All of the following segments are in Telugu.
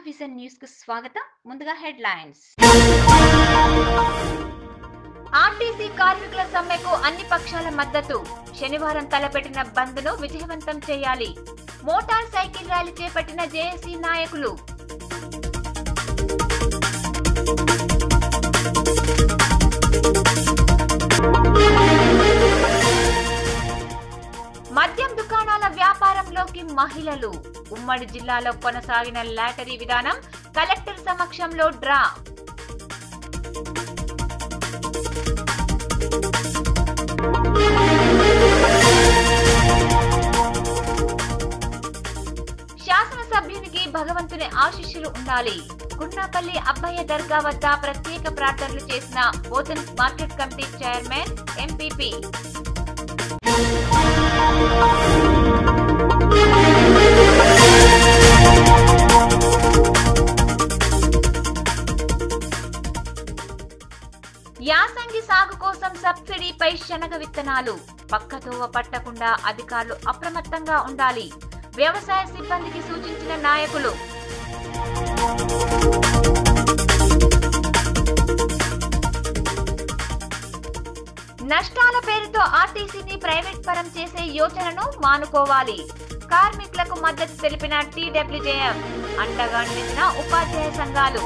విజన్ న్యూస్ కు స్వాగతం ముందుగా హెడ్ లైన్స్ ఆర్టీసీ కార్మికుల సమ్మెకు అన్ని పక్షాల మద్దతు శనివారం తలపెట్టిన బంద్ ను విజయవంతం చేయాలి మోటార్ సైకిల్ ర్యాలీ చేపట్టిన జేఏసీ నాయకులు మద్యం దుకాణాల వ్యాపారంలోకి మహిళలు ఉమ్మడి జిల్లాలో కొనసాగిన లాటరీ విధానం కలెక్టర్ సమక్షంలో డ్రా శాసనసభ్యునికి భగవంతుని ఆశీస్సులు ఉండాలి గున్నాపల్లి అబ్బయ్య దర్గా వద్ద ప్రత్యేక ప్రార్థనలు చేసిన Bodhan market committee chairman MPP యాసంగి సాగు కోసం సబ్సిడీపై శనగ విత్తనాలు పక్కతోవ పట్టకుండా అధికారులు అప్రమత్తంగా ఉండాలి వ్యవసాయ సిబ్బందికి సూచించిన నాయకులు నష్టాల పేరుతో ఆర్టీసీని ప్రైవేట్ పరం చేసే యోచనను మానుకోవాలి కార్మికులకు మద్దతు తెలిపిన టీడబ్ల్యూజేఎం అండగా నిలిచిన ఉపాధ్యాయ సంఘాలు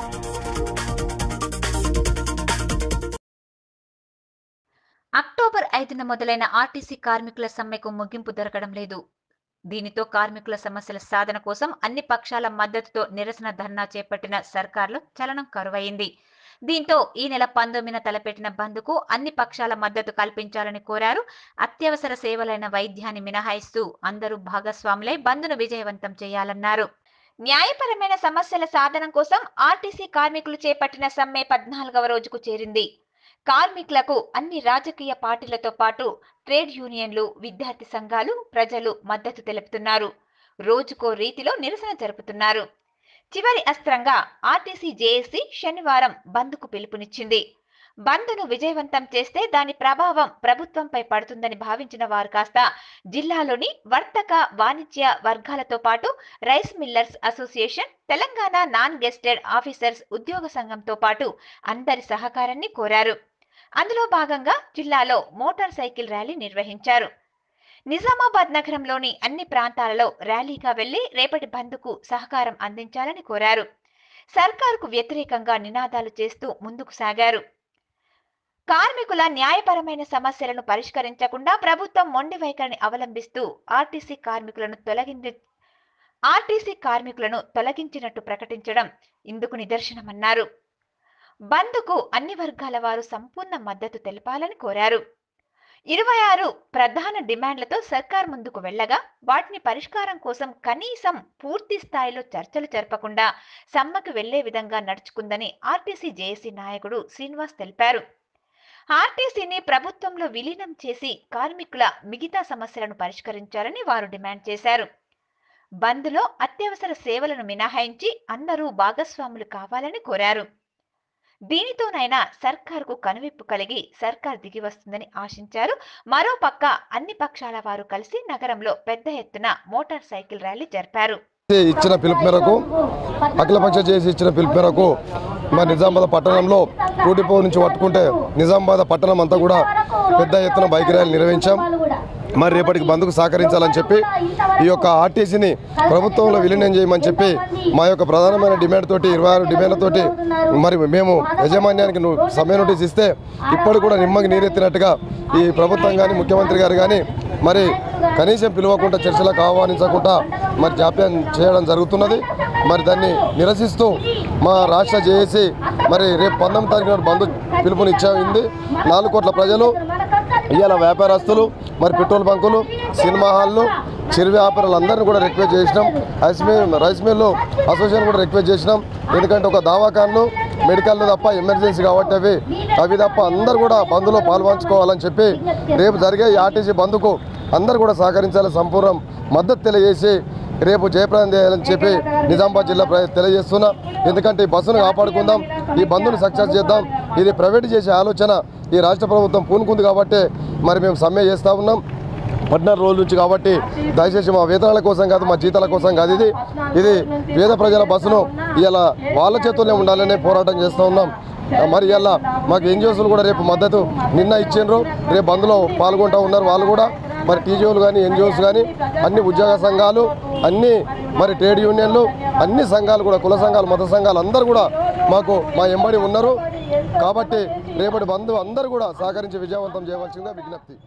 అక్టోబర్ ఐదున మొదలైన ఆర్టీసీ కార్మికుల సమ్మెకు ముగింపు దొరకడం లేదు దీనితో కార్మికుల సమస్యల సాధన కోసం అన్ని పక్షాల మద్దతుతో నిరసన ధర్నా చేపట్టిన సర్కార్లో చలనం కరువైంది దీంతో ఈ నెల పంతొమ్మిదిన తలపెట్టిన బంద్కు అన్ని పక్షాల మద్దతు కల్పించాలని కోరారు అత్యవసర సేవలైన వైద్యాన్ని మినహాయిస్తూ అందరూ భాగస్వాములై బంద్ను విజయవంతం చేయాలన్నారు న్యాయపరమైన సమస్యల సాధన కోసం ఆర్టీసీ కార్మికులు చేపట్టిన సమ్మె పద్నాలుగవ రోజుకు చేరింది కార్మికులకు అన్ని రాజకీయ పార్టీలతో పాటు ట్రేడ్ యూనియన్లు విద్యార్థి సంఘాలు ప్రజలు మద్దతు తెలుపుతున్నారు రోజుకో రీతిలో నిరసన జరుపుతున్నారు చివరి అస్త్రంగా ఆర్టీసీ జేఏసీ శనివారం బంద్కు పిలుపునిచ్చింది బంద్ను విజయవంతం చేస్తే దాని ప్రభావం ప్రభుత్వంపై పడుతుందని భావించిన వారు కాస్త జిల్లాలోని వర్తక వాణిజ్య వర్గాలతో పాటు rice millers association Telangana non gazetted officers ఉద్యోగ సంఘంతో పాటు అందరి సహకారాన్ని కోరారు అందులో భాగంగా జిల్లాలో మోటార్ సైకిల్ ర్యాలీ నిర్వహించారు నిజామాబాద్ నగరంలోని అన్ని ప్రాంతాలలో ర్యాలీగా వెళ్లి రేపటి బంద్కు సహకారం అందించాలని కోరారు సర్కారుకు వ్యతిరేకంగా నినాదాలు చేస్తూ ముందుకు సాగారు కార్మికుల న్యాయపరమైన సమస్యలను పరిష్కరించకుండా ప్రభుత్వం మొండి వైఖరిని అవలంబిస్తూ ఆర్టీసీ కార్మికులను తొలగించి ఆర్టీసీ కార్మికులను తొలగించినట్టు ప్రకటించడం ఇందుకు నిదర్శనమన్నారు బంద్కు అన్ని వర్గాల వారు సంపూర్ణ మద్దతు తెలపాలని కోరారు ఇరవై ఆరు ప్రధాన డిమాండ్లతో సర్కార్ ముందుకు వెళ్లగా వాటిని పరిష్కారం కోసం కనీసం పూర్తి స్థాయిలో చర్చలు జరపకుండా సమ్మకు వెళ్లే విధంగా నడుచుకుందని ఆర్టీసీ జేఏసీ నాయకుడు శ్రీనివాస్ తెలిపారు ఆర్టీసీని ప్రభుత్వంలో విలీనం చేసి కార్మికుల మిగతా సమస్యలను పరిష్కరించాలని వారు డిమాండ్ చేశారు బంద్లో అత్యవసర సేవలను మినహాయించి అందరూ భాగస్వాములు కావాలని కోరారు దీనితోనైనా సర్కార్కు కనువిప్పు కలిగి సర్కార్ దిగి వస్తుందని ఆశించారు మరోపక్క అన్ని పక్షాల వారు కలిసి నగరంలో పెద్ద ఎత్తున మోటార్ సైకిల్ ర్యాలీ జరిపారు ఇచ్చిన పిలుపు మేరకు అఖిలపక్ష చేసి ఇచ్చిన పిలుపు మేరకు మరి నిజామాబాద్ పట్టణంలో కూటిపో నుంచి పట్టుకుంటే నిజామాబాద్ పట్టణం అంతా కూడా పెద్ద ఎత్తున బైక్ ర్యాలీ నిర్వహించాం మరి రేపటికి బంద్కు సహకరించాలని చెప్పి ఈ యొక్క ఆర్టీసీని ప్రభుత్వంలో విలీనం చేయమని చెప్పి మా యొక్క ప్రధానమైన డిమాండ్ తోటి ఇరవై ఆరు డిమాండ్లతోటి మరి మేము యజమాన్యానికి ను- సమ్మె నోటీస్ ఇస్తే ఇప్పుడు కూడా నిమ్మకి నీరెత్తినట్టుగా ఈ ప్రభుత్వం కానీ ముఖ్యమంత్రి గారు కానీ మరి కనీసం పిలవకుండా చర్చలకు ఆహ్వానించకుండా మరి జాప్యం చేయడం జరుగుతున్నది మరి దాన్ని నిరసిస్తూ మా రాష్ట్ర జేఏసీ మరి రేపు పంతొమ్మిది తారీఖు నాడు బంద్ పిలుపునిచ్చింది నాలుగు కోట్ల ప్రజలు ఇవాళ వ్యాపారస్తులు మరి పెట్రోల్ బంకులు సినిమా హాళ్ళు చిరు వ్యాపారులందరినీ కూడా రిక్వెస్ట్ చేసినాం rice mill rice mill association కూడా రిక్వెస్ట్ చేసినాం ఎందుకంటే ఒక దవాఖాన్లు మెడికల్ తప్ప ఎమర్జెన్సీ కాబట్టి అవి అవి తప్ప అందరూ కూడా బంద్లో పాల్పంచుకోవాలని చెప్పి రేపు జరిగే ఈ ఆర్టీసీ బంద్కు అందరూ కూడా సహకరించాలని సంపూర్ణ మద్దతు తెలియజేసి రేపు జయప్రదం చేయాలని చెప్పి నిజామాబాద్ జిల్లా ప్ర- తెలియజేస్తున్నా ఎందుకంటే ఈ బస్సును కాపాడుకుందాం ఈ బంద్ను సక్సెస్ చేద్దాం ఇది ప్రైవేట్ చేసే ఆలోచన ఈ రాష్ట్ర ప్రభుత్వం పూనుకుంది కాబట్టి మరి మేము సమ్మె చేస్తూ ఉన్నాం పద్నాలుగు రోజుల నుంచి కాబట్టి దయచేసి మా వేతనాల కోసం కాదు మా జీతాల కోసం కాదు ఇది ఇది పేద ప్రజల బస్సును ఇలా వాళ్ళ చేతుల్లోనే ఉండాలనే పోరాటం చేస్తూ ఉన్నాం మరి ఇలా మాకు ఎన్జిఓస్లు కూడా రేపు మద్దతు నిన్న ఇచ్చిండ్రు రేపు బంద్లో పాల్గొంటూ ఉన్నారు వాళ్ళు కూడా మరి టీజీఓలు కానీ ఎన్జిఓస్ కానీ అన్ని ఉద్యోగ సంఘాలు అన్ని మరి ట్రేడ్ యూనియన్లు అన్ని సంఘాలు కూడా కుల సంఘాలు మత సంఘాలు అందరూ కూడా మాకు మా ఎంబడి ఉన్నారు కాబట్టి రేపటి బంధు అందరూ కూడా సహకరించి విజయవంతం చేయవలసిందిగా విజ్ఞప్తి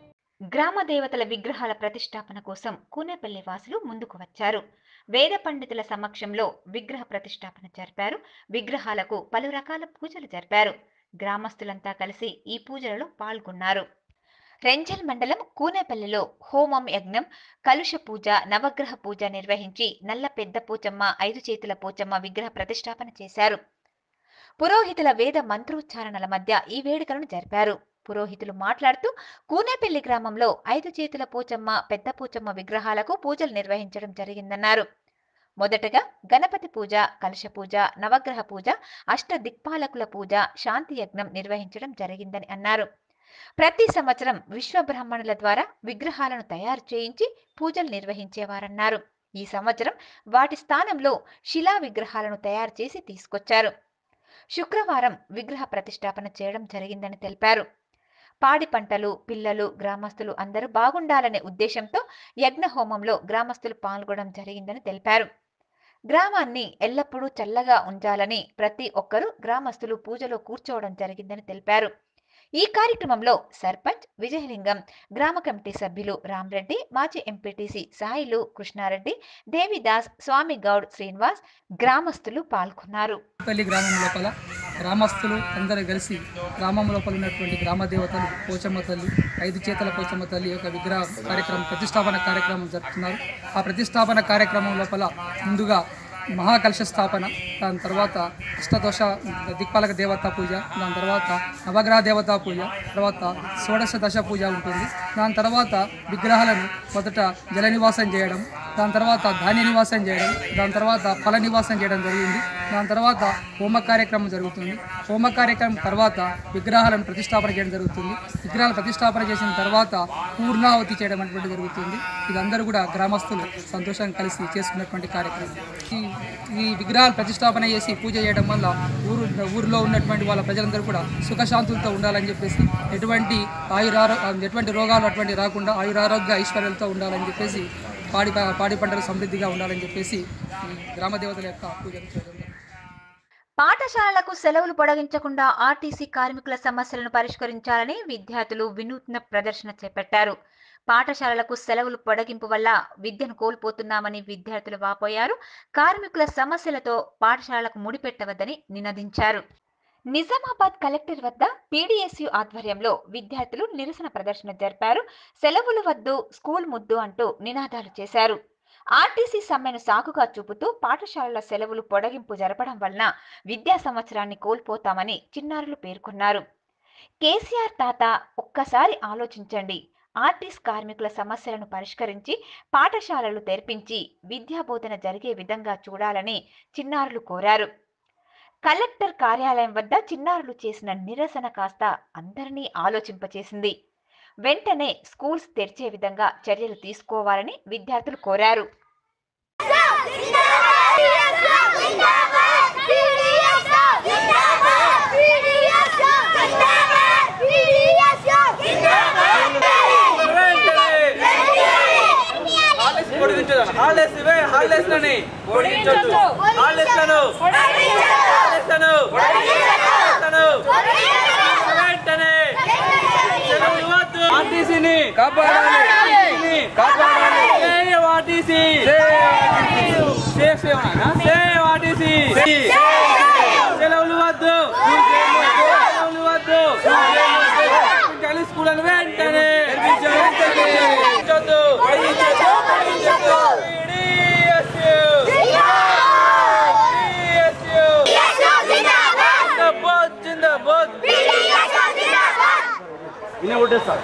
గ్రామ దేవతల విగ్రహాల ప్రతిష్టాపన కోసం కూనేపల్లి వాసులు ముందుకు వచ్చారు వేద పండితుల సమక్షంలో విగ్రహ ప్రతిష్టాపన జరిపారు విగ్రహాలకు పలు రకాల పూజలు జరిపారు గ్రామస్తులంతా కలిసి ఈ పూజలలో పాల్గొన్నారు రెంజల్ మండలం కూనేపల్లిలో హోమం యజ్ఞం కలుష పూజ నవగ్రహ పూజ నిర్వహించి నల్ల పెద్ద పోచమ్మ ఐదు చేతుల పోచమ్మ విగ్రహ ప్రతిష్టాపన చేశారు పురోహితుల వేద మంత్రోచ్చారణల మధ్య ఈ వేడుకలను జరిపారు పురోహితులు మాట్లాడుతూ కూనేపల్లి గ్రామంలో ఐదు చేతుల పోచమ్మ పెద్ద పోచమ్మ విగ్రహాలకు పూజలు నిర్వహించడం జరిగిందన్నారు మొదటగా గణపతి పూజ కలశ పూజ నవగ్రహ పూజ అష్ట దిక్పాలకుల పూజ శాంతి యజ్ఞం నిర్వహించడం జరిగిందని అన్నారు ప్రతి సంవత్సరం విశ్వ బ్రాహ్మణుల ద్వారా విగ్రహాలను తయారు చేయించి పూజలు నిర్వహించేవారన్నారు ఈ సంవత్సరం వాటి స్థానంలో శిలా విగ్రహాలను తయారు చేసి తీసుకొచ్చారు శుక్రవారం విగ్రహ ప్రతిష్టాపన చేయడం జరిగిందని తెలిపారు పాడి పంటలు పిల్లలు గ్రామస్తులు అందరూ బాగుండాలనే ఉద్దేశంతో యజ్ఞ హోమంలో గ్రామస్తులు పాల్గొనడం జరిగిందని తెలిపారు గ్రామాన్ని ఎల్లప్పుడూ చల్లగా ఉంచాలని ప్రతి ఒక్కరూ గ్రామస్తులు పూజలో కూర్చోవడం జరిగిందని తెలిపారు ఈ కార్యక్రమంలో సర్పంచ్ విజయలింగం గ్రామ కమిటీ సభ్యులు రామ్రెడ్డి మాజీ ఎంపీటీసీ సాయిలు కృష్ణారెడ్డి దేవిదాస్ స్వామి గౌడ్ శ్రీనివాస్ గ్రామస్తులు పాల్గొన్నారు పల్లి గ్రామం లోపల గ్రామస్తులు అందరూ కలిసి గ్రామం లోపల ఉన్నటువంటి గ్రామ దేవతలు పోచమ్మ తల్లి ఐదు చేతల పోచమ్మ తల్లి యొక్క విగ్రహ కార్యక్రమం ప్రతిష్టాపన కార్యక్రమం జరుపుతున్నారు ఆ ప్రతిష్టాపన కార్యక్రమం లోపల ముందుగా మహాకలశ స్థాపన దాని తర్వాత అష్టదోష దిక్పాలక దేవతా పూజ దాని తర్వాత నవగ్రహ దేవతా పూజ తర్వాత షోడశ దశ పూజ ఉంటుంది దాని తర్వాత విగ్రహాలను మొదట జల నివాసం చేయడం దాని తర్వాత ధాన్య నివాసం చేయడం దాని తర్వాత ఫల నివాసం చేయడం జరిగింది దాని తర్వాత హోమ కార్యక్రమం జరుగుతుంది హోమ కార్యక్రమం తర్వాత విగ్రహాలను ప్రతిష్టాపన చేయడం జరుగుతుంది విగ్రహాలు ప్రతిష్టాపన చేసిన తర్వాత పూర్ణావతి చేయడం అనేటువంటి జరుగుతుంది ఇదందరూ కూడా గ్రామస్తులు సంతోషంగా కలిసి చేసుకున్నటువంటి కార్యక్రమం ఈ ఈ విగ్రహాలు ప్రతిష్టాపన చేసి పూజ చేయడం వల్ల ఊరు ఊరిలో ఉన్నటువంటి వాళ్ళ ప్రజలందరూ కూడా సుఖశాంతులతో ఉండాలని చెప్పేసి ఎటువంటి ఆయురారో ఎటువంటి రోగాలు అటువంటి రాకుండా ఆయురారోగ్య ఐశ్వర్యాలతో ఉండాలని చెప్పేసి పాడి పాడి పంటలు సమృద్ధిగా ఉండాలని చెప్పేసి ఈ గ్రామ దేవతల యొక్క పూజలు చేయడం జరుగుతుంది. పాఠశాలలకు సెలవులు పొడిగించకుండా ఆర్టీసీ కార్మికుల సమస్యలను పరిష్కరించాలని విద్యార్థులు వినూత్న ప్రదర్శన చేపట్టారు పాఠశాలలకు సెలవులు పొడిగింపు వల్ల విద్యను కోల్పోతున్నామని విద్యార్థులు వాపోయారు కార్మికుల సమస్యలతో పాఠశాలలకు ముడిపెట్టవద్దని నినదించారు నిజామాబాద్ కలెక్టర్ వద్ద పీడీఎస్యు ఆధ్వర్యంలో విద్యార్థులు నిరసన ప్రదర్శన జరిపారు సెలవులు వద్దు స్కూల్ ముద్దు అంటూ నినాదాలు చేశారు ఆర్టీసీ సమ్మెను సాకుగా చూపుతూ పాఠశాలల సెలవులు పొడిగింపు జరపడం వలన విద్యా సంవత్సరాన్ని కోల్పోతామని చిన్నారులు పేర్కొన్నారు కేసీఆర్ తాత ఒక్కసారి ఆలోచించండి ఆర్టీస్ కార్మికుల సమస్యలను పరిష్కరించి పాఠశాలలు తెరిపించి విద్యాబోధన జరిగే విధంగా చూడాలని చిన్నారులు కోరారు కలెక్టర్ కార్యాలయం వద్ద చిన్నారులు చేసిన నిరసన కాస్త అందరినీ ఆలోచింపచేసింది వెంటనే స్కూల్స్ తెరిచే విధంగా చర్యలు తీసుకోవాలని విద్యార్థులు కోరారు హాలిడేస్ ఇవే హాలిడేస్ లని పొడిగించొద్దు హాలిడేస్ లను హాలిడేస్ లను లను వెంటనే సెలవు ఇవ్వద్దు ఆర్టీసీని కాపాడాలి ఆర్టీసీని కాపాడాలి save RTC save save save RTC సెలవులు వద్దు సెలవులు వద్దు కలిసి స్కూళ్ళను వెంటనే పొడిగించొద్దు. పొడిగించొద్దు. PDSU. PDSU. జిందాబాద్, జిందాబాద్. ఈయన కొట్టేస్తా.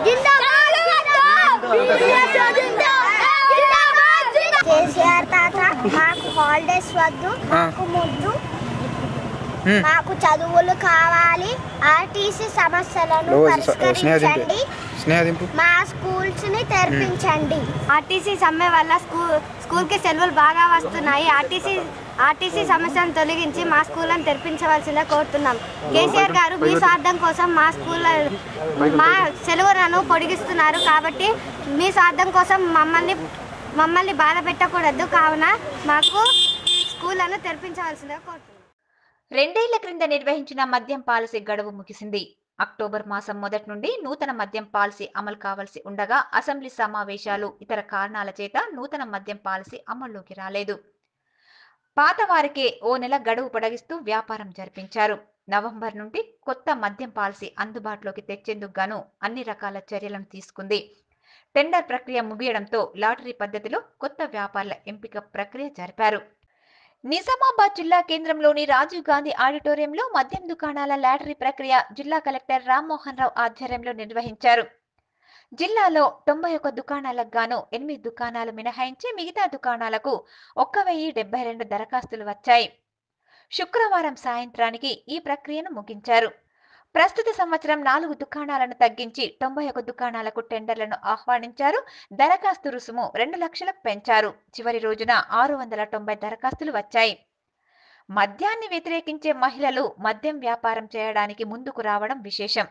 కేసీఆర్ తాత మాకు హాలిడేస్ వద్దు మాకు ముద్దు మాకు చదువులు కావాలి ఆర్టీసీ సమస్యలను లో- పరిష్కరించండి స్నేహదింపు మా స్కూల్స్ ని తెరిపించండి ఆర్టీసీ సమ్మె వల్ల స్కూల్ స్కూల్కి సెలవులు బాగా వస్తున్నాయి ఆర్టీసీ ఆర్టీసీ సమస్యను తొలగించి మా స్కూళ్ళను తెరిపించవలసిందిగా కోరుతున్నాం కేసీఆర్ గారు మీ స్వార్థం కోసం మా స్కూల్ మా సెలవులను పొడిగిస్తున్నారు కాబట్టి మీ స్వార్థం కోసం మమ్మల్ని మమ్మల్ని బాధ పెట్టకూడదు కావున మాకు స్కూళ్ళను తెరిపించవలసిందిగా కోరుతున్నాం రెండేళ్ల క్రింద నిర్వహించిన మద్యం పాలసీ గడువు ముగిసింది అక్టోబర్ మాసం మొదటి నుండి నూతన మద్యం పాలసీ అమలు కావాల్సి ఉండగా అసెంబ్లీ సమావేశాలు ఇతర కారణాల చేత నూతన మద్యం పాలసీ అమల్లోకి రాలేదు పాత వారికే ఓ నెల గడువు పొడిగిస్తూ వ్యాపారం జరిపించారు నవంబర్ నుండి కొత్త మద్యం పాలసీ అందుబాటులోకి తెచ్చేందుకు గాను అన్ని రకాల చర్యలను తీసుకుంది టెండర్ ప్రక్రియ ముగియడంతో లాటరీ పద్ధతిలో కొత్త వ్యాపారుల ఎంపిక ప్రక్రియ జరిపారు నిజామాబాద్ జిల్లా కేంద్రంలోని రాజీవ్ గాంధీ ఆడిటోరియంలో మద్యం దుకాణాల లాటరీ ప్రక్రియ జిల్లా కలెక్టర్ రామ్మోహన్ రావు ఆధ్వర్యంలో నిర్వహించారు జిల్లాలో తొంభై ఒక్క దుకాణాలకు గాను ఎనిమిది దుకాణాలు మినహాయించి మిగతా దుకాణాలకు ఒక్క వెయ్యి డెబ్బై రెండు దరఖాస్తులు వచ్చాయి శుక్రవారం సాయంత్రానికి ఈ ప్రక్రియను ముగించారు ప్రస్తుత సంవత్సరం నాలుగు దుకాణాలను తగ్గించి తొంభై ఒక దుకాణాలకు టెండర్లను ఆహ్వానించారు దరఖాస్తు రుసుము రెండు లక్షలకు పెంచారు చివరి రోజున ఆరు వందల తొంభై దరఖాస్తులు వచ్చాయి మద్యాన్ని వ్యతిరేకించే మహిళలు మద్యం వ్యాపారం చేయడానికి ముందుకు రావడం విశేషం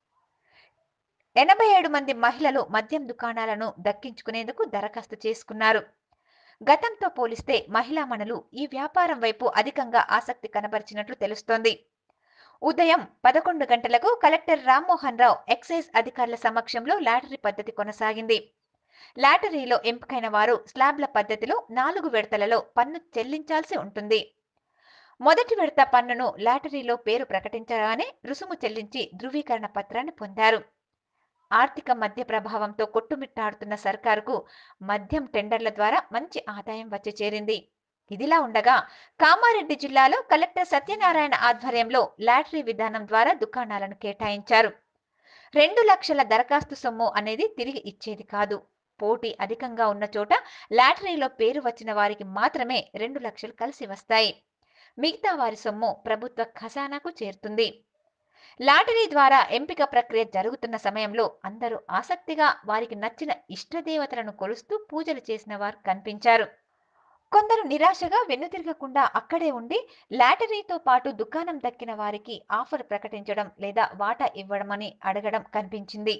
ఎనభై ఏడు మంది మహిళలు మద్యం దుకాణాలను దక్కించుకునేందుకు దరఖాస్తు చేసుకున్నారు గతంతో పోలిస్తే మహిళామణులు ఈ వ్యాపారం వైపు అధికంగా ఆసక్తి కనబరిచినట్లు తెలుస్తోంది ఉదయం పదకొండు గంటలకు కలెక్టర్ రామ్మోహన్ రావు ఎక్సైజ్ అధికారుల సమక్షంలో లాటరీ పద్ధతి కొనసాగింది లాటరీలో ఎంపికైన వారు స్లాబ్ల పద్ధతిలో నాలుగు విడతలలో పన్ను చెల్లించాల్సి ఉంటుంది మొదటి విడత పన్నును లాటరీలో పేరు ప్రకటించగానే రుసుము చెల్లించి ధృవీకరణ పత్రాన్ని పొందారు ఆర్థిక మద్య ప్రభావంతో కొట్టుమిట్టాడుతున్న సర్కారుకు మద్యం టెండర్ల ద్వారా మంచి ఆదాయం వచ్చి చేరింది ఇదిలా ఉండగా కామారెడ్డి జిల్లాలో కలెక్టర్ సత్యనారాయణ ఆధ్వర్యంలో లాటరీ విధానం ద్వారా దుకాణాలను కేటాయించారు రెండు లక్షల దరఖాస్తు సొమ్ము అనేది తిరిగి ఇచ్చేది కాదు పోటీ అధికంగా ఉన్న చోట లాటరీలో పేరు వచ్చిన వారికి మాత్రమే రెండు లక్షలు కలిసి వస్తాయి మిగతా వారి సొమ్ము ప్రభుత్వ ఖజానాకు చేరుతుంది లాటరీ ద్వారా ఎంపిక ప్రక్రియ జరుగుతున్న సమయంలో అందరూ ఆసక్తిగా వారికి నచ్చిన ఇష్టదేవతలను కొలుస్తూ పూజలు చేసిన వారు కనిపించారు కొందరు నిరాశగా వెన్నుతిరగకుండా అక్కడే ఉండి లాటరీతో పాటు దుకాణం దక్కిన వారికి ఆఫర్ ప్రకటించడం లేదా వాటా ఇవ్వడమని అడగడం కనిపించింది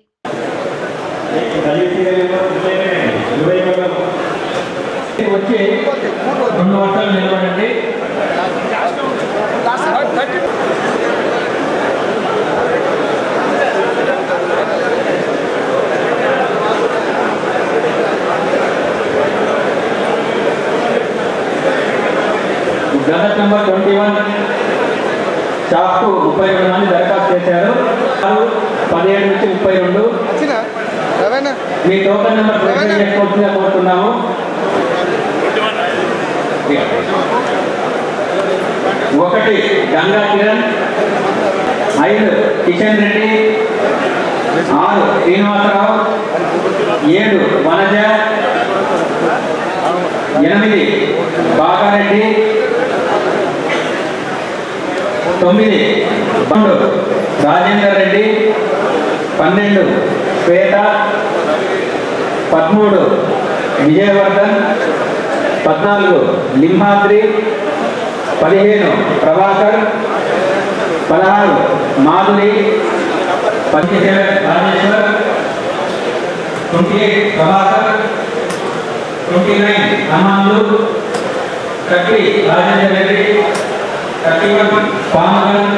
వచ్చి రెండు వర్షాలు నిలబడండి గత నెంబర్ ట్వంటీ వన్ షాప్కు ముప్పై రెండు మంది దరఖాస్తు చేశారు వారు పదిహేడు నుంచి ముప్పై రెండు మీ టోకన్ నెంబర్ ప్రొసీడ్ చేసుకోవాల్సిందిగా కోరుతున్నాము ఒకటి గంగా కిరణ్ ఐదు కిషన్ రెడ్డి ఆరు శ్రీనివాసరావు ఏడు వనజ ఎనిమిది బాగారెడ్డి తొమ్మిది పన్నెండు రాజేందర్ రెడ్డి పన్నెండు శ్వేత పదమూడు విజయవర్ధన్ పద్నాలుగు లింహాద్రి పదిహేను ప్రభాకర్ పదహారు మాధురి పదిహేను Rajeshwar twenty eight Prabhakar twenty nine Hanumanlu thirty Rajendra Reddy thirty one పామగన్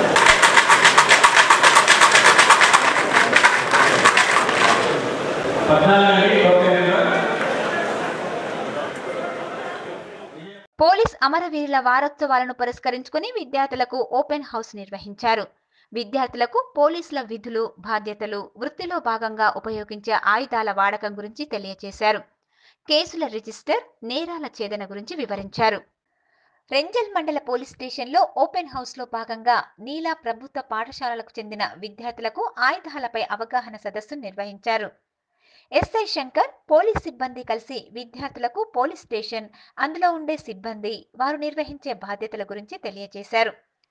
పద్నాలుగు అండి టోకెన్ నెంబర్ పోలీస్ అమరవీరుల వారోత్సవాలను పురస్కరించుకుని విద్యార్థులకు ఓపెన్ హౌస్ నిర్వహించారు విద్యార్థులకు పోలీసుల విధులు బాధ్యతలు వృత్తిలో భాగంగా ఉపయోగించే ఆయుధాల వాడకం గురించి తెలియజేశారు కేసుల రిజిస్టర్ నేరాల ఛేదన గురించి వివరించారు రెంజల్ మండల పోలీస్ స్టేషన్లో ఓపెన్ హౌస్లో భాగంగా నీలా ప్రభుత్వ పాఠశాలలకు చెందిన విద్యార్థులకు ఆయుధాలపై అవగాహన సదస్సు నిర్వహించారు ఎస్ఐ శంకర్ పోలీస్ సిబ్బంది కలిసి విద్యార్థులకు పోలీస్ స్టేషన్ అందులో ఉండే సిబ్బంది వారు నిర్వహించే బాధ్యతల గురించి తెలియజేశారు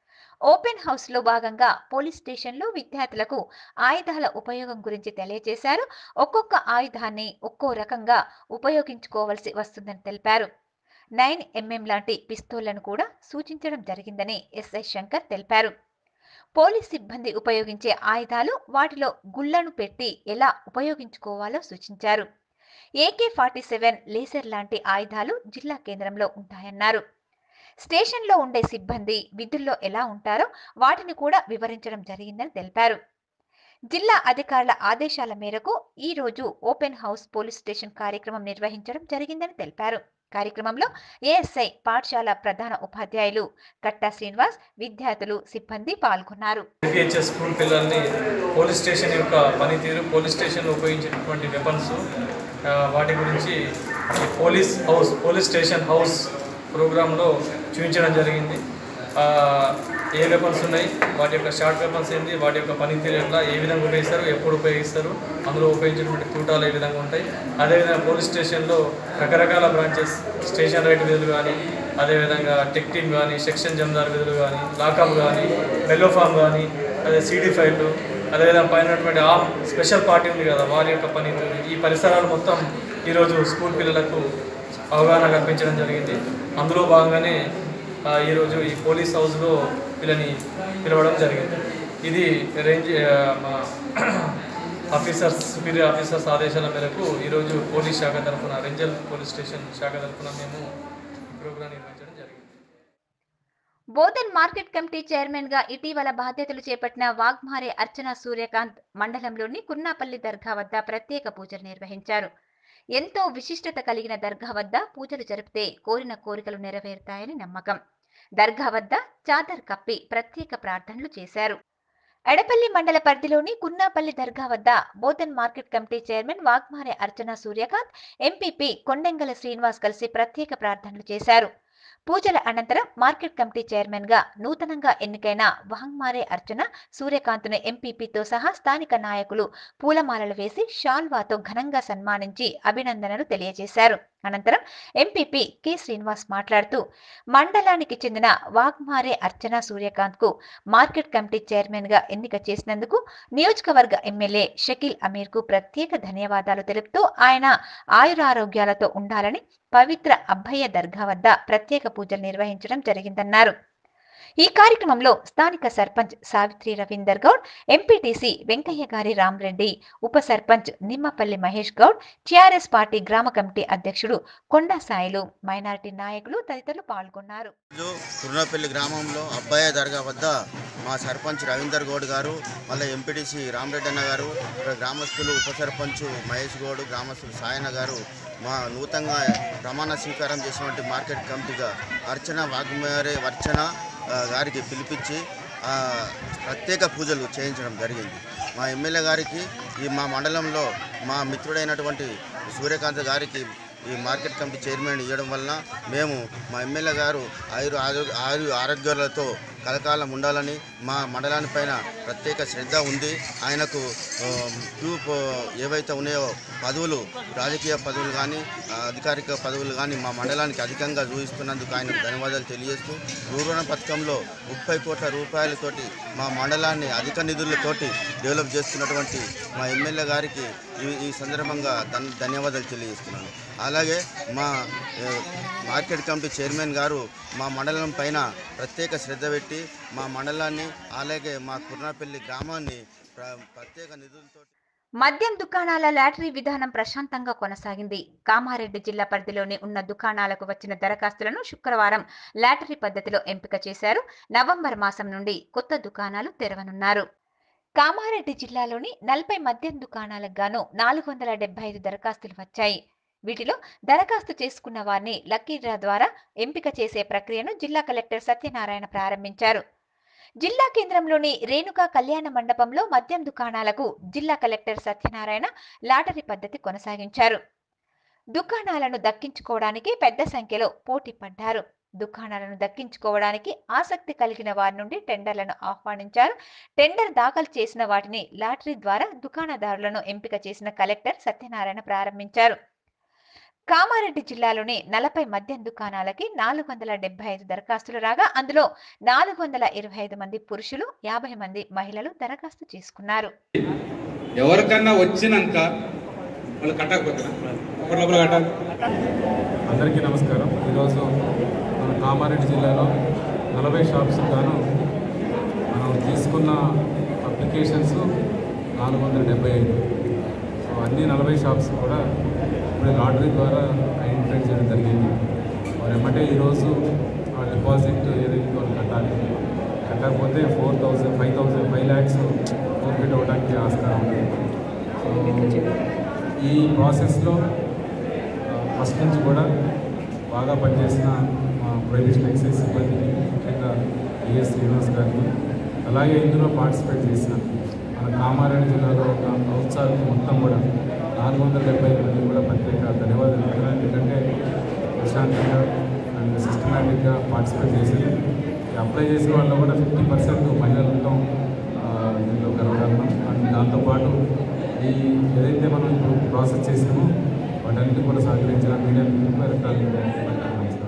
ఓపెన్ హౌస్ లో భాగంగా పోలీస్ స్టేషన్లో విద్యార్థులకు ఆయుధాల ఉపయోగం గురించి తెలియజేశారు ఒక్కొక్క ఆయుధాన్ని ఒక్కో రకంగా ఉపయోగించుకోవాల్సి వస్తుందని తెలిపారు నైన్ ఎంఎం లాంటి పిస్తోళ్లను కూడా సూచించడం జరిగిందని ఎస్ఐ శంకర్ తెలిపారు పోలీస్ సిబ్బంది ఉపయోగించే ఆయుధాలు వాటిలో గుళ్లను పెట్టి ఎలా ఉపయోగించుకోవాలో సూచించారు ఏకే ఫార్టీ సెవెన్ లేసర్ లాంటి ఆయుధాలు జిల్లా కేంద్రంలో ఉంటాయన్నారు స్టేషన్లో ఉండే సిబ్బంది విధుల్లో ఎలా ఉంటారో వాటిని కూడా వివరించడం జరిగిందని తెలిపారు జిల్లా అధికారుల ఆదేశాల మేరకు ఈ రోజు ఓపెన్ హౌస్ పోలీస్ స్టేషన్ కార్యక్రమం నిర్వహించడం జరిగిందని తెలిపారు కార్యక్రమంలో ఏఎస్ఐ పాఠశాల ప్రధాన ఉపాధ్యాయులు కట్టా శ్రీనివాస్ విద్యార్థులు సిబ్బంది పాల్గొన్నారు పిహెచ్ఎస్ స్కూల్ పిల్లల్ని పోలీస్ స్టేషన్ యొక్క పనితీరు పోలీస్ స్టేషన్లో ఉపయోగించేటటువంటి వెపన్స్ వాటి గురించి ఈ police house police station house ప్రోగ్రాంలో చూపించడం జరిగింది ఆ, ఏ వెపన్స్ ఉన్నాయి వాటి యొక్క షార్ట్ వెపన్స్ ఏంటి వాటి యొక్క పనితీరు ఎట్లా ఏ విధంగా ఉపయోగిస్తారు ఎప్పుడు ఉపయోగిస్తారు అందులో ఉపయోగించినటువంటి తూటాలు ఏ విధంగా ఉంటాయి అదేవిధంగా పోలీస్ స్టేషన్లో రకరకాల బ్రాంచెస్ స్టేషన్ రైట్ విధులు కానీ అదేవిధంగా టెక్ టీమ్ కానీ సెక్షన్ జమదార్ విధులు కానీ లాకప్ కానీ బెల్లో ఫామ్ కానీ అదే సీడీ ఫైళ్ళు అదేవిధంగా పైన ఉన్నటువంటి ఆర్మ్ స్పెషల్ పార్టీ ఉంది కదా వారి యొక్క పనితీరు ఈ పరిసరాలు మొత్తం ఈరోజు స్కూల్ పిల్లలకు అవగాహన కల్పించడం జరిగింది అందులో భాగంగానే ఆ, ఈరోజు ఈ పోలీస్ హౌస్లో వీళ్ళని పిలవడం జరిగింది ఇది రేంజ్ ఆ, మా ఆఫీసర్స్ సుపీరియర్ ఆఫీసర్స్ ఆదేశాల మేరకు ఈరోజు పోలీస్ శాఖ తరఫున రేంజల్ పోలీస్ స్టేషన్ శాఖ తరఫున మేము ఈ ప్రోగ్రాం నిర్వహించడం జరిగింది బోధన్ మార్కెట్ కమిటీ చైర్మన్ గా ఇటీవల బాధ్యతలు చేపట్టిన వాగ్మారే అర్చన సూర్యకాంత్ మండలంలోని కున్నాపల్లి దర్గా వద్ద ప్రత్యేక పూజలు నిర్వహించారు ఎంతో విశిష్టత కలిగిన దర్గా వద్ద పూజలు జరిపితే కోరిన కోరికలు నెరవేరుతాయని నమ్మకం దర్గా వద్ద చాదర్ కప్పి ప్రత్యేక ప్రార్థనలు చేశారు ఎడపల్లి మండల పరిధిలోని కున్నాపల్లి దర్గా వద్ద Bodhan market committee chairman Wagmare Archana Suryakant MPP Kondengala Srinivas కలిసి ప్రత్యేక ప్రార్థనలు చేశారు పూజల అనంతరం మార్కెట్ కమిటీ చైర్మన్ గా నూతనంగా ఎన్నికైన వాంగ్మారే అర్చన సూర్యకాంత్ను ఎంపీపీతో సహా స్థానిక నాయకులు పూలమాలలు వేసి షాల్వాతో ఘనంగా సన్మానించి అభినందనలు తెలియజేశారు అనంతరం ఎంపీపీ కె శ్రీనివాస్ మాట్లాడుతూ మండలానికి చెందిన వాగ్మారే అర్చన సూర్యకాంత్ కు మార్కెట్ కమిటీ చైర్మన్ గా ఎన్నిక చేసినందుకు నియోజకవర్గ ఎమ్మెల్యే షకీల్ అమీర్ కు ప్రత్యేక ధన్యవాదాలు తెలుపుతూ ఆయన ఆయురారోగ్యాలతో ఉండాలని పవిత్ర అబ్బయ్య దర్గా వద్ద ప్రత్యేక పూజలు నిర్వహించడం జరిగిందన్నారు ఈ కార్యక్రమంలో స్థానిక సర్పంచ్ సావిత్రి రవీందర్ గౌడ్ ఎంపీటీసీ వెంకయ్య గారి రామరెడ్డి ఉప సర్పంచ్ నిమ్మపల్లి మహేష్ గౌడ్ టిఆర్ఎస్ పార్టీ గ్రామ కమిటీ అధ్యక్షుడు కొండా సాయిలు మైనారిటీ నాయకులు తదితరులు పాల్గొన్నారు ఈరోజు కుర్నపల్లి గ్రామంలో అబ్బాయి దర్గా వద్ద మా సర్పంచ్ రవీందర్ గౌడ్ గారు మళ్ళీ ఎంపీటీసీ రామరెడ్డి అన్న గారు ఇక్కడ గ్రామస్తులు ఉప సర్పంచ్ మహేష్ గౌడ్ గ్రామస్తులు సాయన్న గారు మా నూతనంగా ప్రమాణ స్వీకారం చేసినటువంటి మార్కెట్ కమిటీగా అర్చన వాగ్మరే వర్చన ఆ, గారికి పిలిపించి ఆ, ప్రత్యేక పూజలు చేయించడం జరిగింది మా ఎమ్మెల్యే గారికి ఈ మా మండలంలో మా మిత్రుడైనటువంటి సూర్యకాంత్ గారికి ఈ మార్కెట్ కమిటీ చైర్మన్ ఇవ్వడం వలన మేము మా ఎమ్మెల్యే గారు ఆయురు ఆరోగ్య ఆయు ఆరోగ్యాలతో కలకాలం ఉండాలని మా మండలాని పైన ప్రత్యేక శ్రద్ధ ఉంది ఆయనకు ఆ, క్యూ పో- ఏవైతే ఉన్నాయో పదవులు రాజకీయ పదవులు కానీ ఆ, అధికారిక పదవులు కానీ మా మండలానికి అధికంగా చూపిస్తున్నందుకు ఆయనకు ధన్యవాదాలు తెలియజేస్తూ రూరల్ పథకంలో ముప్పై కోట్ల రూపాయలతోటి మా మండలాన్ని అధిక నిధులతోటి డెవలప్ చేస్తున్నటువంటి మా ఎమ్మెల్యే గారికి ఈ ఈ సందర్భంగా ధన్ ధన్యవాదాలు తెలియజేస్తున్నాను అలాగే మా ఏ, మార్కెట్ కమిటీ చైర్మన్ గారు మా మండలం పైన ప్రత్యేక శ్రద్ధ పెట్టి మా మండలాన్ని అలాగే మా కుర్నాపల్లి గ్రామాన్ని ప్ర- ప్రత్యేక నిధులతో మద్యం దుకాణాల లాటరీ విధానం ప్రశాంతంగా కొనసాగింది కామారెడ్డి జిల్లా పరిధిలోని ఉన్న దుకాణాలకు వచ్చిన దరఖాస్తులను శుక్రవారం లాటరీ పద్ధతిలో ఎంపిక చేశారు నవంబర్ మాసం నుండి కొత్త దుకాణాలు తెరవనున్నారు కామారెడ్డి జిల్లాలోని నలభై మద్యం దుకాణాలకు గాను నాలుగు వందల డెబ్బై ఐదు దరఖాస్తులు వచ్చాయి వీటిలో దరఖాస్తు చేసుకున్న వారిని లక్కీ డ్రా ద్వారా ఎంపిక చేసే ప్రక్రియను జిల్లా కలెక్టర్ సత్యనారాయణ ప్రారంభించారు జిల్లా కేంద్రంలోని రేణుకా కళ్యాణ మండపంలో మద్యం దుకాణాలకు జిల్లా కలెక్టర్ సత్యనారాయణ లాటరీ పద్ధతి కొనసాగించారు దుకాణాలను దక్కించుకోవడానికి పెద్ద సంఖ్యలో పోటీ పడ్డారు దుకాణాలను దక్కించుకోవడానికి ఆసక్తి కలిగిన వారి నుండి టెండర్లను ఆహ్వానించారు టెండర్ దాఖలు చేసిన వాటిని లాటరీ ద్వారా దుకాణదారులను ఎంపిక చేసిన కలెక్టర్ సత్యనారాయణ ప్రారంభించారు కామారెడ్డి జిల్లాలోని నలభై మద్యం దుకాణాలకి నాలుగు వందల డెబ్బై ఐదు దరఖాస్తులు రాగా అందులో నాలుగు వందల ఇరవై ఐదు మంది పురుషులు యాభై మంది మహిళలు దరఖాస్తు చేసుకున్నారు ఎవరికన్నా వచ్చినాక వాళ్ళు కట్టకపోతే ఒకటి లోపల కట్టాలి అందరికీ నమస్కారం ఈరోజు మన కామారెడ్డి జిల్లాలో నలభై షాప్స్ గాను మనం తీసుకున్న అప్లికేషన్స్ నాలుగు వందల డెబ్బై ఐదు సో అన్ని నలభై షాప్స్ కూడా ఇప్పుడు లాటరీ ద్వారా ఐడెంటిఫై చేయడం జరిగింది వారు ఎమ్మటే ఈరోజు ఆ డిపాజిట్ ఏదైతే వాళ్ళు కట్టాలి కట్టకపోతే four thousand five thousand five lakhs forfeit అవ్వడానికి ఆస్కారం ఉంది సో ఈ ప్రాసెస్లో ఫస్ట్ నుంచి కూడా బాగా పనిచేసిన మా ప్రొహిబిషన్ ఎక్సైజ్ సిబ్బందికి ముఖ్యంగా ఈఎస్ శ్రీనివాస్ గారికి అలాగే ఇందులో పార్టిసిపేట్ చేసిన మన కామారెడ్డి జిల్లాలో ఒక ప్రోత్సాహం మొత్తం కూడా నాలుగు వందల డెబ్బై మంది కూడా ప్రత్యేక ధన్యవాదాలు చెప్తున్నాను ఎందుకంటే ప్రశాంతంగా అండ్ సిస్టమేటిక్గా పార్టిసిపేట్ చేసింది ఈ అప్లై చేసిన వాళ్ళు కూడా ఫిఫ్టీ పర్సెంట్ మహిళలు ఉండటం ఆ, దీనిలో గర్వకారణం అండ్ దాంతోపాటు ఈ ఏదైతే మనం ఇప్పుడు ప్రాసెస్ చేసామో వాటన్నిటి కూడా సహకరించిన మీడియా మిత్రులకు ఎలక్ట్రానిక్ నమస్కారం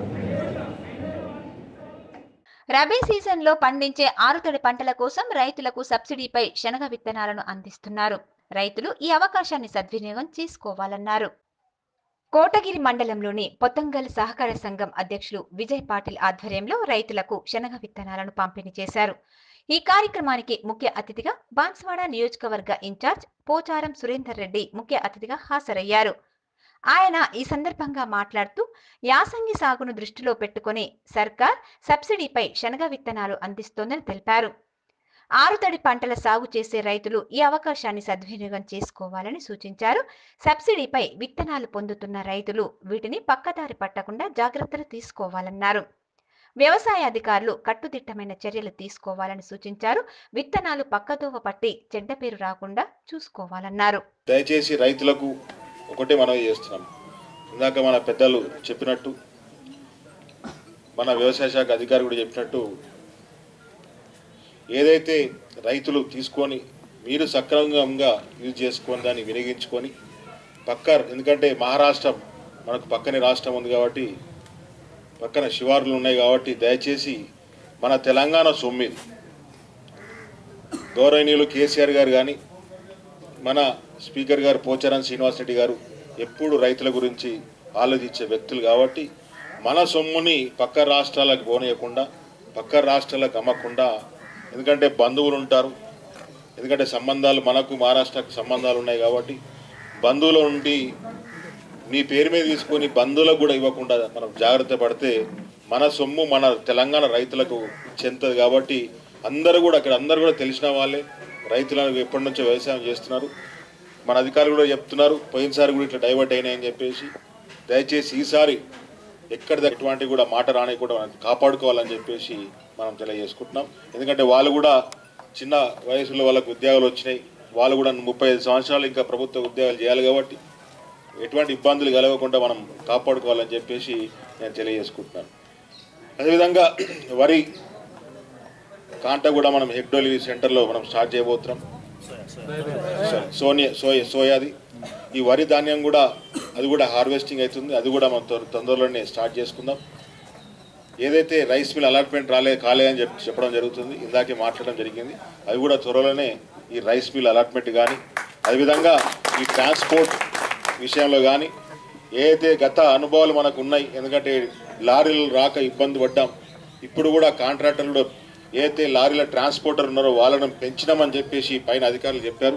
రబీ సీజన్లో పండించే ఆరుతడి పంటల కోసం రైతులకు సబ్సిడీపై శనగ విత్తనాలను అందిస్తున్నారు రైతులు ఈ అవకాశాన్ని సద్వినియోగం చేసుకోవాలన్నారు కోటగిరి మండలంలోని పొతంగల్ సహకార సంఘం అధ్యక్షులు విజయ్ పాటిల్ ఆధ్వర్యంలో రైతులకు శనగ విత్తనాలను పంపిణీ చేశారు ఈ కార్యక్రమానికి ముఖ్య అతిథిగా బాన్స్వాడ నియోజకవర్గ ఇన్ఛార్జ్ పోచారం సురేందర్ రెడ్డి ముఖ్య అతిథిగా హాజరయ్యారు ఆయన ఈ సందర్భంగా మాట్లాడుతూ యాసంగి సాగును దృష్టిలో పెట్టుకొని సర్కార్ సబ్సిడీపై శనగ విత్తనాలు అందిస్తోందని తెలిపారు ఆరుతడి పంటల సాగు చేసే రైతులు ఈ అవకాశాన్ని సద్వినియోగం చేసుకోవాలని సూచించారు సబ్సిడీపై విత్తనాలు పొందుతున్న రైతులు వీటిని పక్కదారి పట్టకుండా జాగ్రత్తలు తీసుకోవాలన్నారు వ్యవసాయ అధికారులు కట్టుదిట్టమైన చర్యలు తీసుకోవాలని సూచించారు విత్తనాలు పక్కదోవ పట్టి చెడ్డ పేరు రాకుండా చూసుకోవాలన్నారు దయచేసి రైతులకు ఒకటే మనవి చేస్తున్నాం ఇందాక మన పెద్దలు చెప్పినట్టు మన వ్యవసాయ శాఖ అధికారి కూడా చెప్పినట్టు ఏదైతే రైతులు తీసుకొని మీరు సక్రమంగా యూజ్ చేసుకొని దాన్ని వినియోగించుకొని పక్క ఎందుకంటే మహారాష్ట్ర మనకు పక్కనే రాష్ట్రం ఉంది కాబట్టి పక్కన శివారులు ఉన్నాయి కాబట్టి దయచేసి మన తెలంగాణ సొమ్మిది గౌరవనీయులు కేసీఆర్ గారు కానీ మన స్పీకర్ గారు పోచారం శ్రీనివాస్ రెడ్డి గారు ఎప్పుడు రైతుల గురించి ఆలోచించే వ్యక్తులు కాబట్టి మన సొమ్ముని పక్క రాష్ట్రాలకు పోనీయకుండా పక్క రాష్ట్రాలకు అమ్మకుండా ఎందుకంటే బంధువులు ఉంటారు ఎందుకంటే సంబంధాలు మనకు మహారాష్ట్రకు సంబంధాలు ఉన్నాయి కాబట్టి బంధువుల నుండి మీ పేరు మీద తీసుకొని బంధువులకు కూడా ఇవ్వకుండా మనం జాగ్రత్త పడితే మన సొమ్ము మన తెలంగాణ రైతులకు చెందుతుంది కాబట్టి అందరూ కూడా అక్కడ అందరూ కూడా తెలిసిన వాళ్ళే రైతులకు ఎప్పటి నుంచో వ్యవసాయం చేస్తున్నారు మన అధికారులు కూడా చెప్తున్నారు పోయినసారి కూడా ఇట్లా డైవర్ట్ అయినాయని చెప్పేసి దయచేసి ఈసారి ఎక్కడ ఎటువంటి కూడా మాట రాని కూడా మనం కాపాడుకోవాలని చెప్పేసి మనం తెలియజేసుకుంటున్నాం ఎందుకంటే వాళ్ళు కూడా చిన్న వయసులో వాళ్ళకు ఉద్యోగాలు వచ్చినాయి వాళ్ళు కూడా ముప్పై ఐదు సంవత్సరాలు ఇంకా ప్రభుత్వ ఉద్యోగాలు చేయాలి కాబట్టి ఎటువంటి ఇబ్బందులు కలగకుండా మనం కాపాడుకోవాలని చెప్పేసి నేను తెలియజేసుకుంటున్నాను అదేవిధంగా వరి కాంట కూడా మనం హెగ్డోలి సెంటర్లో మనం స్టార్ట్ చేయబోతున్నాం సో- సోనియా సోయ సోయాది ఈ వరి ధాన్యం కూడా అది కూడా హార్వెస్టింగ్ అవుతుంది అది కూడా మనం త్వర- తొందరలోనే స్టార్ట్ చేసుకుందాం ఏదైతే రైస్ మిల్ అలాట్మెంట్ రాలే కాలే అని చెప్పి చెప్పడం జరుగుతుంది ఇందాకే మాట్లాడడం జరిగింది అది కూడా త్వరలోనే ఈ రైస్ మిల్ అలాట్మెంట్ కానీ అదేవిధంగా ఈ ట్రాన్స్పోర్ట్ విషయంలో కానీ ఏదైతే గత అనుభవాలు మనకు ఉన్నాయి ఎందుకంటే లారీలు రాక ఇబ్బంది పడ్డాం ఇప్పుడు కూడా కాంట్రాక్టర్లు కూడా ఏదైతే లారీల ట్రాన్స్పోర్టర్ ఉన్నారో వాళ్ళను పెంచినామని చెప్పేసి పైన అధికారులు చెప్పారు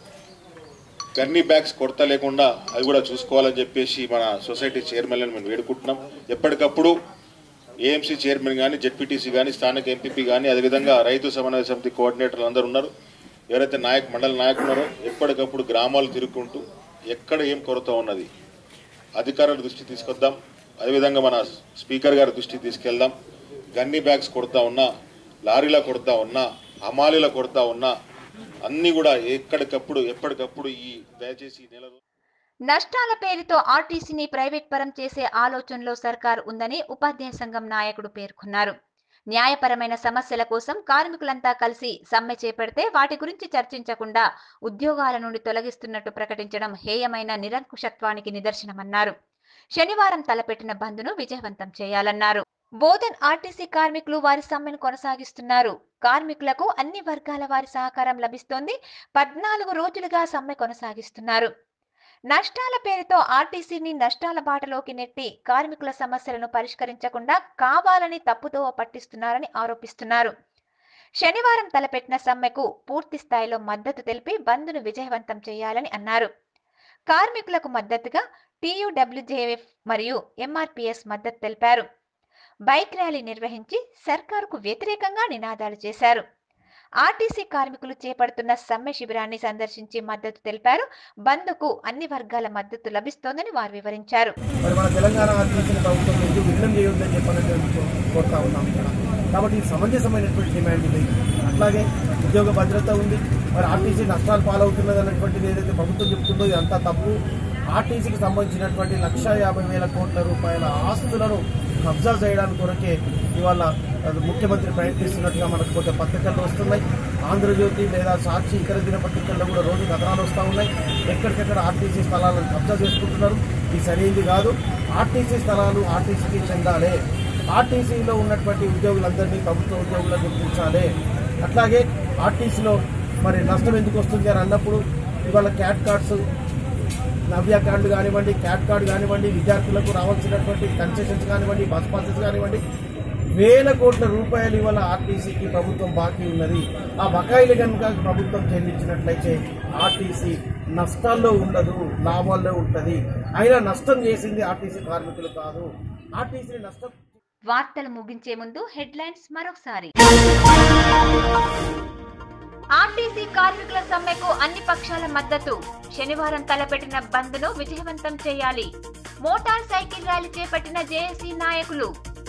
గన్నీ బ్యాగ్స్ కొరత లేకుండా అది కూడా చూసుకోవాలని చెప్పేసి మన సొసైటీ చైర్మన్లను మేము వేడుకుంటున్నాం ఎప్పటికప్పుడు ఏఎంసీ చైర్మన్ కానీ జెడ్పీటీసీ కానీ స్థానిక ఎంపీపీ కానీ అదేవిధంగా రైతు సమన్వయ సమితి కోఆర్డినేటర్లు అందరూ ఉన్నారు ఎవరైతే నాయక్ మండల నాయకులు ఉన్నారో ఎప్పటికప్పుడు గ్రామాలు తిరుగుకుంటూ ఎక్కడ ఏం కొరత ఉన్నది అధికారుల దృష్టి తీసుకొద్దాం అదేవిధంగా మన స్పీకర్ గారి దృష్టికి తీసుకెళ్దాం గన్నీ బ్యాగ్స్ కొడతా ఉన్నా లారీల కొడతా ఉన్నా హమాలీల కొడతా ఉన్నా అన్నీ కూడా ఎక్కడికప్పుడు ఎప్పటికప్పుడు ఈ దయచేసి ఈ నెల నష్టాల పేరుతో ఆర్టీసీని ప్రైవేట్ పరం చేసే ఆలోచనలో సర్కార్ ఉందని ఉపాధ్యాయ సంఘం నాయకుడు పేర్కొన్నారు న్యాయపరమైన సమస్యల కోసం కార్మికులంతా కలిసి సమ్మె చేపడితే వాటి గురించి చర్చించకుండా ఉద్యోగాల నుండి తొలగిస్తున్నట్టు ప్రకటించడం హేయమైన నిరంకుశత్వానికి నిదర్శనమన్నారు శనివారం తలపెట్టిన బంద్ను విజయవంతం చేయాలన్నారు బోధన్ ఆర్టీసీ కార్మికులు వారి సమ్మెను కొనసాగిస్తున్నారు కార్మికులకు అన్ని వర్గాల వారి సహకారం లభిస్తోంది పద్నాలుగు రోజులుగా సమ్మె కొనసాగిస్తున్నారు నష్టాల పేరుతో ఆర్టీసీని నష్టాల బాటలోకి నెట్టి కార్మికుల సమస్యలను పరిష్కరించకుండా కావాలని తప్పుదోవ పట్టిస్తున్నారని ఆరోపిస్తున్నారు శనివారం తలపెట్టిన సమ్మెకు పూర్తి స్థాయిలో మద్దతు తెలిపి బంద్ను విజయవంతం చేయాలని అన్నారు కార్మికులకు మద్దతుగా టీయూడబ్ల్యూజేఎఫ్ మరియు ఎంఆర్పీఎస్ మద్దతు తెలిపారు బైక్ ర్యాలీ నిర్వహించి సర్కారుకు వ్యతిరేకంగా నినాదాలు చేశారు ఆర్టీసీ కార్మికులు చేపడుతున్న సమ్మె శిబిరాన్ని సందర్శించి మద్దతు తెలిపారు బంద్కు అన్ని వర్గాల మద్దతు లభిస్తోందని వారు వివరించారు మరి మన తెలంగాణ ఆర్టీసీ ప్రభుత్వం ఎందుకు విఘ్నం చేయొద్దని చెప్పని కోరుతా ఉన్నాం ఇక్కడ కాబట్టి ఇది సమంజసమైనటువంటి డిమాండ్ ఇది అట్లాగే ఉద్యోగ భద్రత ఉంది మరి ఆర్టీసీ నష్టాలు పాలవుతున్నది అన్నటువంటిది ఏదైతే ప్రభుత్వం చెప్తుందో ఇదంతా తప్పు ఆర్టీసీకి సంబంధించినటువంటి లక్ష యాభై వేల కోట్ల రూపాయల ఆస్తులను కబ్జా చేయడానికి కొరకే ఇవాళ అది ముఖ్యమంత్రి ప్రయత్నిస్తున్నట్టుగా మనకు కొంత పత్రికల్లో వస్తున్నాయి ఆంధ్రజ్యోతి లేదా సాక్షి ఇతర దినపత్రికల్లో కూడా రోజు కథనాలు వస్తూ ఉన్నాయి ఎక్కడికెక్కడ ఆర్టీసీ స్థలాలను కబ్జా చేసుకుంటున్నారు ఇది సరైనది కాదు ఆర్టీసీ స్థలాలు ఆర్టీసీకి చెందాలి ఆర్టీసీలో ఉన్నటువంటి ఉద్యోగులందరినీ ప్రభుత్వ ఉద్యోగులను గుర్తించాలి అట్లాగే ఆర్టీసీలో మరి నష్టం ఎందుకు వస్తుంది అని అన్నప్పుడు ఇవాళ క్యాట్ కార్డ్స్ నవ్య కార్డు కానివ్వండి క్యాట్ కార్డు కానివ్వండి విద్యార్థులకు రావాల్సినటువంటి కన్సెషన్స్ కానివ్వండి బస్ పాసెస్ కానివ్వండి వేల కోట్ల రూపాయలు ఇవాళ ఆర్టీసీకి ప్రభుత్వం బాకీ ఉన్నది ఆ బకాయిలు కనుక ప్రభుత్వం చెల్లించినట్లయితే ఆర్టీసీ నష్టాల్లో ఉండదు లాభాల్లో ఉంటుంది అయినా నష్టం చేసింది ఆర్టీసీ కార్మికులు కాదు ఆర్టీసీ నష్టం వార్తలు ముగించే ముందు హెడ్లైన్స్ మరొకసారి ఆర్టీసీ కార్మికుల సమ్మెకు అన్ని పక్షాల మద్దతు శనివారం తలపెట్టిన బంద్ను విజయవంతం చేయాలి మోటార్ సైకిల్ ర్యాలీ చేపట్టిన జేఏసీ నాయకులు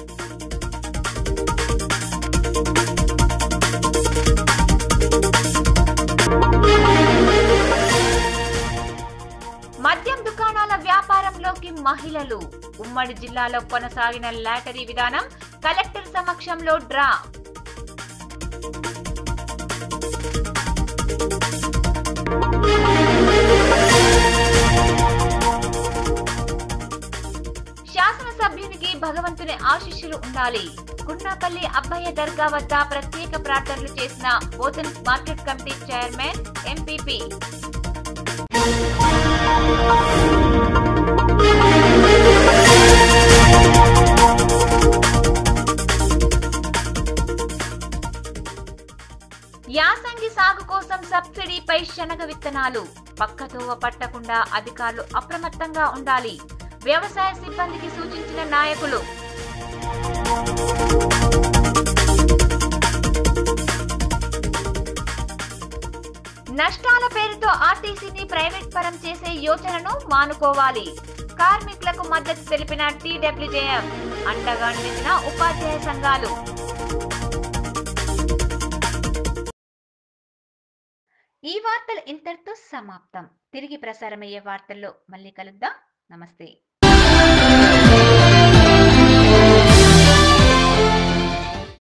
మద్యం దుకాణాల వ్యాపారంలోకి మహిళలు ఉమ్మడి జిల్లాలో కొనసాగిన లాటరీ విధానం కలెక్టర్ సమక్షంలో డ్రా శాసనసభ్యునికి భగవంతుని ఆశీస్సులు ఉండాలి గున్నాపల్లి అబ్బయ్య దర్గా వద్ద ప్రత్యేక ప్రార్థనలు చేసిన Bodhan market committee chairman MPP యాసంగి సాగు కోసం సబ్సిడీపై శనగ విత్తనాలు పక్కతోవ పట్టకుండా అధికారులు అప్రమత్తంగా ఉండాలి వ్యవసాయ సిబ్బందికి సూచించిన నాయకులు నష్టాల పేరుతో ఆర్టీసీని ప్రైవేట్ పరం చేసే యోచనను మానుకోవాలి కార్మికులకు మద్దతు తెలిపిన టీడబ్ల్యూజేఎఫ్ అండగా నిలిచిన ఉపాధ్యాయ సంఘాలు ఈ వార్తలు ఇంతటితో సమాప్తం తిరిగి ప్రసారమయ్యే వార్తల్లో మళ్ళీ కలుద్దాం నమస్తే